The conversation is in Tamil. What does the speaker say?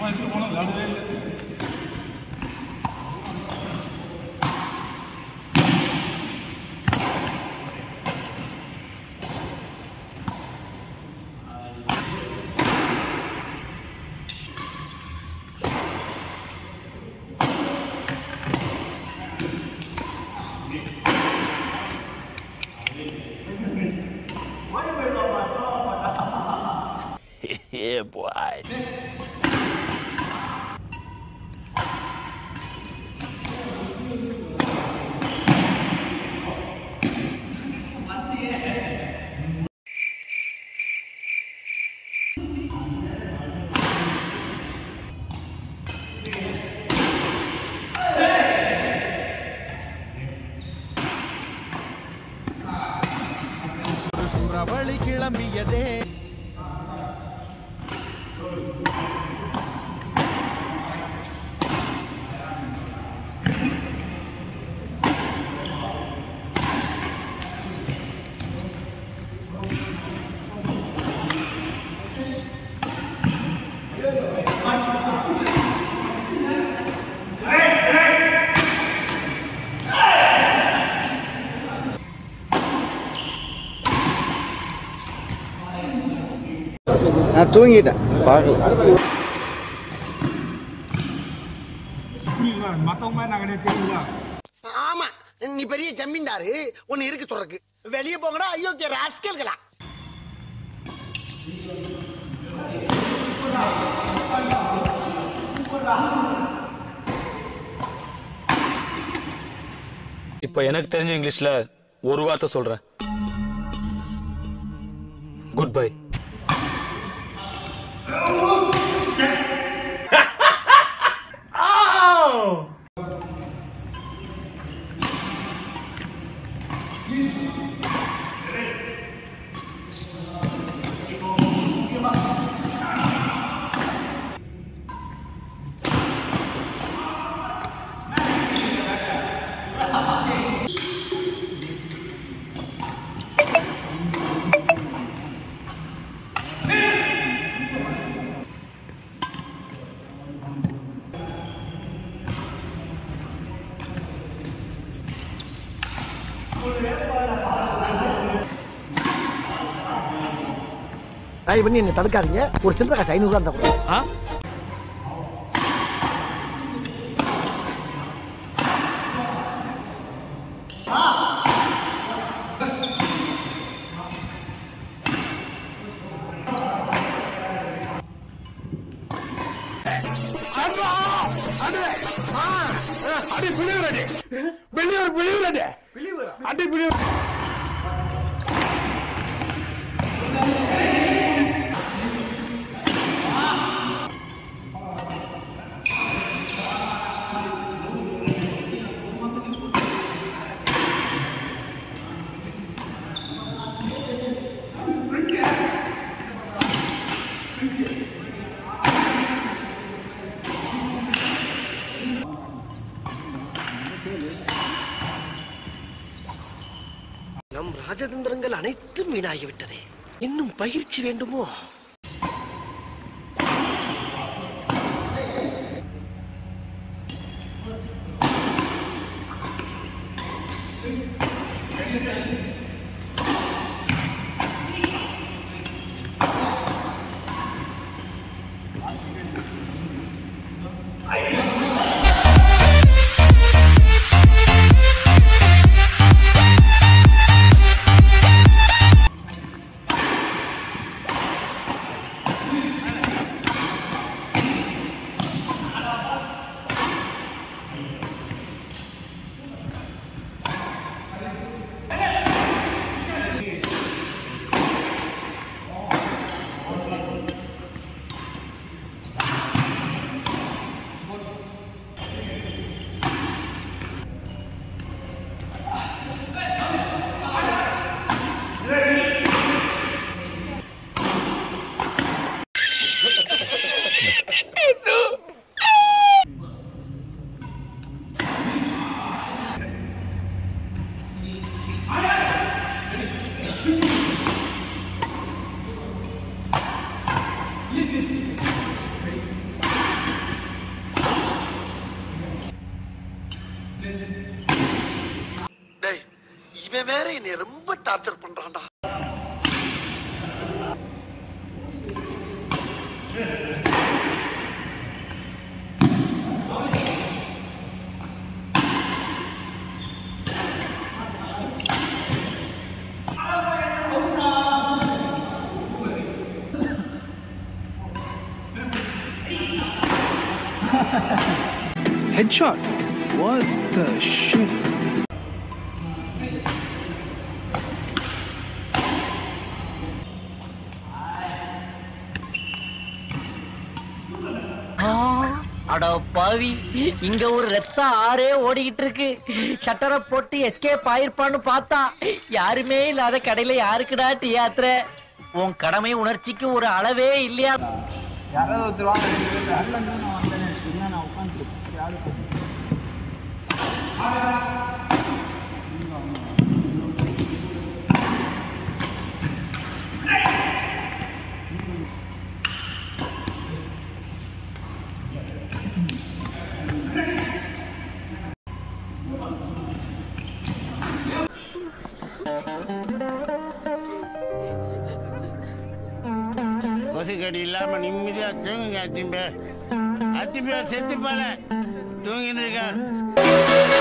சும்மா எடுத்து போனால் விளையாடவே இல்லை yeah, boy. சுறவழி கிளம்பியதே நான் தூங்கிட்டேன் பார்க்கல புரியுங்களா மற்றவங்க மாதிரி நாங்கள் தெரியுங்களா ஆமா நீ பெரிய ஜமீன்தாரு ஒன்னு இருக்கு சொல்றக்கு வெளியே போங்கடா அயோக்கிய ராஸ்கல்களா இப்போ எனக்கு தெரிஞ்ச இங்கிலீஷ்ல ஒரு வார்த்தை சொல்றேன் குட் பை தயவு பண்ணி என்ன தடுக்காதீங்க ஒரு சில்லறை காசு ஐநூறு ரூபா கூட நம் ராஜதந்திரங்கள் அனைத்தும் வீணாகிவிட்டதே இன்னும் பயிற்சி வேண்டுமோ இவன் வேற என்னை ரொம்ப டார்ச்சர் பண்றான்டா Headshot. What the shit? அட பாவி இங்க ஒரு ரத்த ஆறே ஓடிக்கிட்டு இருக்கு ஷட்டரை போட்டு எஸ்கேப் ஆயிருப்பான்னு பார்த்தா யாருமே இல்லாத கடையில யாருக்குடா டீ ஆத்துற உன் கடமை உணர்ச்சிக்கு ஒரு அளவே இல்லையா கொசுக்கடி இல்லாம நிம்மதியா தூங்குங்க அத்திம்பே அத்திம்பே செத்து போல தூங்கின்னு இருக்கா